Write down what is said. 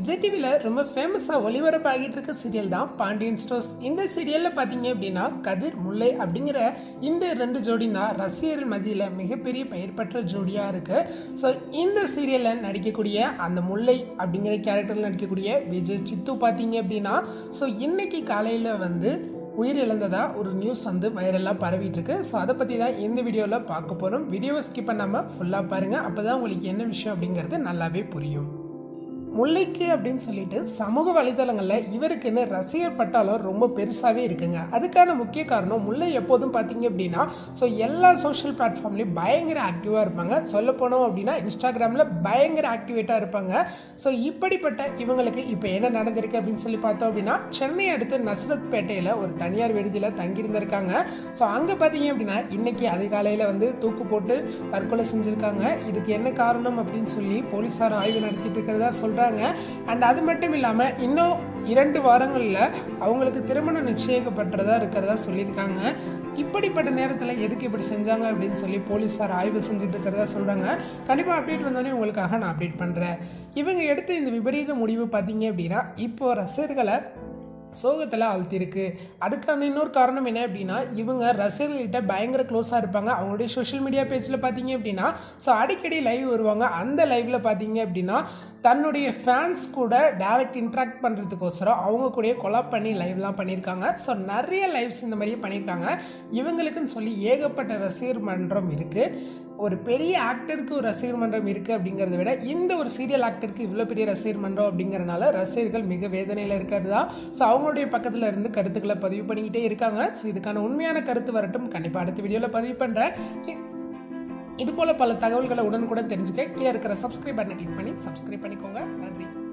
விஜய் டிவியில் ரொம்ப ஃபேமஸாக ஒளிபரப்பாகிட்டு இருக்க சீரியல் தான் பாண்டியன் ஸ்டோர்ஸ் இந்த சீரியலில் பார்த்தீங்க அப்படின்னா கதிர் முல்லை அப்படிங்கிற இந்த ரெண்டு ஜோடி தான் ரசிகர்கள் மத்தியில் மிகப்பெரிய பெயர் பெற்ற ஜோடியாக இருக்குது ஸோ இந்த சீரியலில் நடிக்கக்கூடிய அந்த முல்லை அப்படிங்கிற கேரக்டரில் நடிக்கக்கூடிய விஜய் சித்து பார்த்தீங்க அப்படின்னா ஸோ இன்னைக்கு காலையில் வந்து உயிரிழந்ததா ஒரு நியூஸ் வந்து வைரலாக பரவிட்டு இருக்கு ஸோ அதை பற்றி தான் இந்த வீடியோவில் பார்க்க போகிறோம் வீடியோவை ஸ்கிப் பண்ணாமல் ஃபுல்லாக பாருங்கள் அப்போ தான் உங்களுக்கு என்ன விஷயம் அப்படிங்கிறது நல்லாவே புரியும் முல்லைக்கு அப்படின்னு சொல்லிட்டு சமூக வலைதளங்களில் இவருக்குன்னு ரசிகர் பட்டாளம் ரொம்ப பெருசாகவே இருக்குங்க அதுக்கான முக்கிய காரணம் முல்லை எப்போதும் பார்த்தீங்க அப்படின்னா ஸோ எல்லா சோஷியல் பிளாட்ஃபார்ம்லேயும் பயங்கர ஆக்டிவாக இருப்பாங்க சொல்ல போனோம் அப்படின்னா இன்ஸ்டாகிராமில் பயங்கர ஆக்டிவேட்டாக இருப்பாங்க ஸோ இப்படிப்பட்ட இவங்களுக்கு இப்போ என்ன நடந்திருக்கு அப்படின்னு சொல்லி பார்த்தோம் அப்படின்னா சென்னை அடுத்து நஸ்ரத் பேட்டையில் ஒரு தனியார் விடுதியில் தங்கியிருந்திருக்காங்க ஸோ அங்கே பார்த்தீங்க அப்படின்னா இன்னைக்கு அதிகாலையில் வந்து தூக்கு போட்டு தற்கொலை செஞ்சுருக்காங்க இதுக்கு என்ன காரணம் அப்படின்னு சொல்லி போலீஸார் ஆய்வு நடத்திட்டு இருக்கிறதா சொல்கிறாங்க அண்ட் அது மட்டும் இல்லாமல் இன்னும் இரண்டு வாரங்களில் அவங்களுக்கு திருமணம் நிச்சயிக்கப்பட்டதா இருக்கிறதா சொல்லியிருக்காங்க இப்படிப்பட்ட நேரத்தில் எதுக்கு இப்படி செஞ்சாங்க அப்படின்னு சொல்லி போலீஸார் ஆய்வு செஞ்சுட்டு இருக்கிறதா சொல்கிறாங்க கண்டிப்பாக அப்டேட் வந்தோடனே உங்களுக்காக நான் அப்டேட் பண்ணுறேன் இவங்க எடுத்த இந்த விபரீத முடிவு பார்த்தீங்க அப்படின்னா இப்போ ரசிகர்களை சோகத்தில் ஆழ்த்திருக்கு அதுக்கான இன்னொரு காரணம் என்ன அப்படின்னா இவங்க ரசிகர்கள்கிட்ட பயங்கர க்ளோஸாக இருப்பாங்க அவங்களுடைய சோஷியல் மீடியா பேஜில் பார்த்தீங்க அப்படின்னா ஸோ அடிக்கடி லைவ் வருவாங்க அந்த லைவில் பார்த்தீங்க அப்படின்னா தன்னுடைய ஃபேன்ஸ் கூட டேரக்ட் இன்ட்ராக்ட் பண்ணுறதுக்கோசரம் அவங்க கூட கொலாப் பண்ணி லைவ்லாம் பண்ணியிருக்காங்க ஸோ நிறைய லைவ்ஸ் இந்த மாதிரியே பண்ணியிருக்காங்க இவங்களுக்குன்னு சொல்லி ஏகப்பட்ட ரசிகர் மன்றம் இருக்குது ஒரு பெரிய ஆக்டருக்கு ஒரு ரசிகர் மன்றம் இருக்குது அப்படிங்கிறத விட இந்த ஒரு சீரியல் ஆக்டருக்கு இவ்வளோ பெரிய ரசிகர் மன்றம் அப்படிங்கிறனால ரசிகர்கள் மிக வேதனையில் இருக்கிறது தான் ஸோ அவங்களுடைய பக்கத்தில் இருந்து கருத்துக்களை பதிவு பண்ணிக்கிட்டே இருக்காங்க ஸோ இதுக்கான உண்மையான கருத்து வரட்டும் கண்டிப்பாக அடுத்த வீடியோவில் பதிவு பண்ணுறேன் இது போல் பல தகவல்களை உடனுக்குடன் தெரிஞ்சுக்க கீழே இருக்கிற சப்ஸ்கிரைப் பட்டனை கிளிக் பண்ணி சப்ஸ்கிரைப் பண்ணிக்கோங்க நன்றி